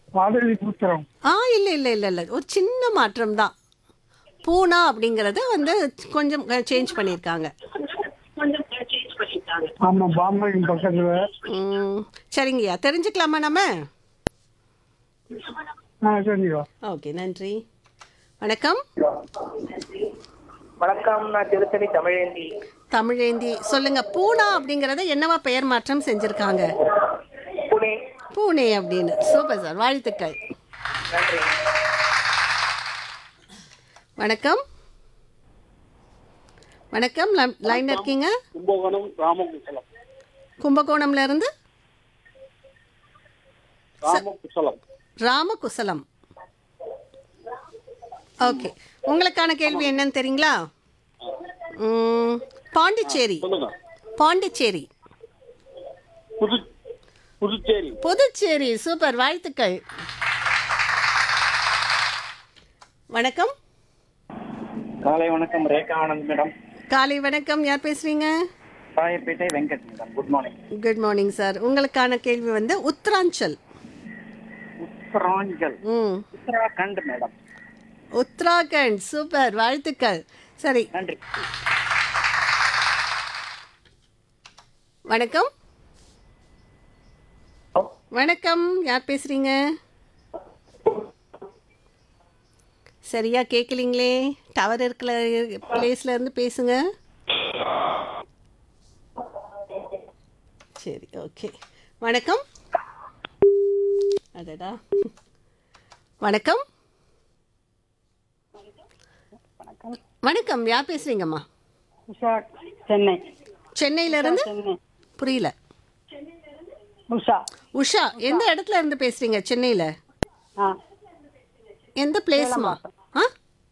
பாடலி புத்திரம் ஆ இல்லை இல்லை இல்லை இல்லை ஒரு சின்ன மாற்றம் தான் பூனா அப்படிங்கிறத வந்து கொஞ்சம் சேஞ்ச் பண்ணியிருக்காங்க ஆமா பாம்பேயின் பக்கத்துல ம், சரிங்கய்யா தெரிஞ்சுக்கலாமா நம்ம ஆ சரிங்க ஓகே நன்றி வணக்கம் வணக்கம் நான் திருத்தணி தமிழேந்தி தமிழேந்தி சொல்லுங்க பூனா அப்படிங்கறத என்னவா பெயர் மாற்றம் செஞ்சிருக்காங்க புனே பூனே அப்படின்னு சூப்பர் சார் வாழ்த்துக்கள் நன்றி வணக்கம் வணக்கம் லைன் இருக்கீங்க கும்பகோணம் ராமகுசலம் கும்பகோணம்ல இருந்து ராமகுசலம் ராமகுசலம் ஓகே உங்களுக்கான கேள்வி என்னன்னு தெரியுங்களா ம், பாண்டிச்சேரி சொல்லுங்க பாண்டிச்சேரி புது புதுச்சேரி புதுச்சேரி சூப்பர் வாழ்த்துக்கள் வணக்கம் காலை வணக்கம் ரேகா ஆனந்த் மேடம் காலை வணக்கம் யார் பேசுறீங்க Royapettah Venkat madam good morning good morning sir உங்களுக்கான கேள்வி வந்து உத்தராஞ்சல் உத்தராஞ்சல் ம் உத்தராகண்ட் மேடம் உத்தராகண்ட் சூப்பர் வாழ்த்துக்கள் சரி நன்றி வணக்கம் வணக்கம் யார் பேசுறீங்க சரியா கேட்கலீங்களே டவர் இருக்கிற பிளேஸ்ல இருந்து பேசுங்க சரி ஓகே வணக்கம் அடடா வணக்கம் வணக்கம் யார் பேசுறீங்கம்மா உஷா சென்னை சென்னையில இருந்து சென்னை புரியல உஷா உஷா எந்த இடத்துல இருந்து பேசுறீங்க சென்னையில ஆ எந்த பிளேஸ்மா ஆ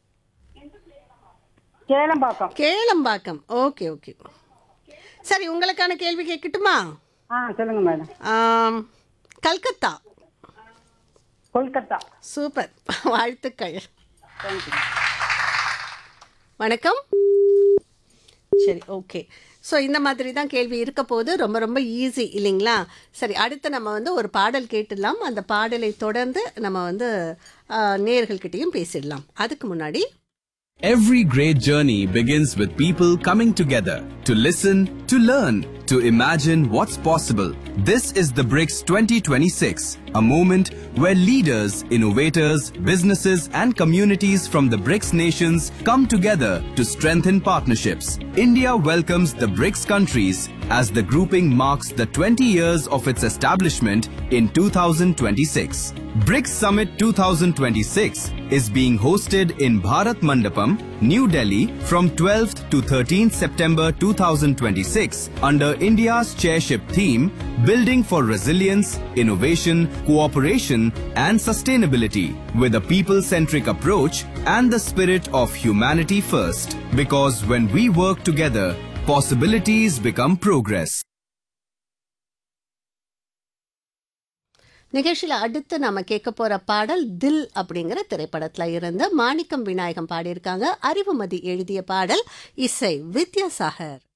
கேளம்பாக்கம் கேளம்பாக்கம் ஓகே ஓகே சரி உங்களுக்கான கேள்வி கேட்கட்டுமா ஆ சொல்லுங்க மேடம் ஆம், கல்கத்தா கொல்கத்தா சூப்பர் வாழ்த்துக்கள் தேங்க்யூ வணக்கம் சரி ஓகே ஸோ இந்த மாதிரி தான் கேள்வி இருக்க போது ரொம்ப ரொம்ப ஈஸி இல்லைங்களா சரி அடுத்து நம்ம வந்து ஒரு பாடல் கேட்டுடலாம் அந்த பாடலை தொடர்ந்து நம்ம வந்து ஆ, நேயர்கள்கிட்டயும் பேசிடலாம் அதுக்கு முன்னாடி Every great journey begins with people coming together to listen, to learn, to imagine what's possible. This is the BRICS 2026, a moment where leaders, innovators, businesses, and communities from the BRICS nations come together to strengthen partnerships. India welcomes the BRICS countries as the grouping marks the 20 years of its establishment in 2026. BRICS Summit 2026 is being hosted in Bharat Mandapam, New Delhi from 12th to 13th September 2026 under India's chairship theme Building for Resilience, Innovation, Cooperation and Sustainability with a people-centric approach and the spirit of humanity first. Because when we work together, possibilities become progress. நிகழ்ச்சியில் அடுத்து நம்ம கேட்க போற பாடல் தில் அப்படிங்கிற திரைப்படத்துல இருந்து மாணிக்கம் விநாயகம் பாடியிருக்காங்க அறிவுமதி எழுதிய பாடல் இசை வித்யாசாகர்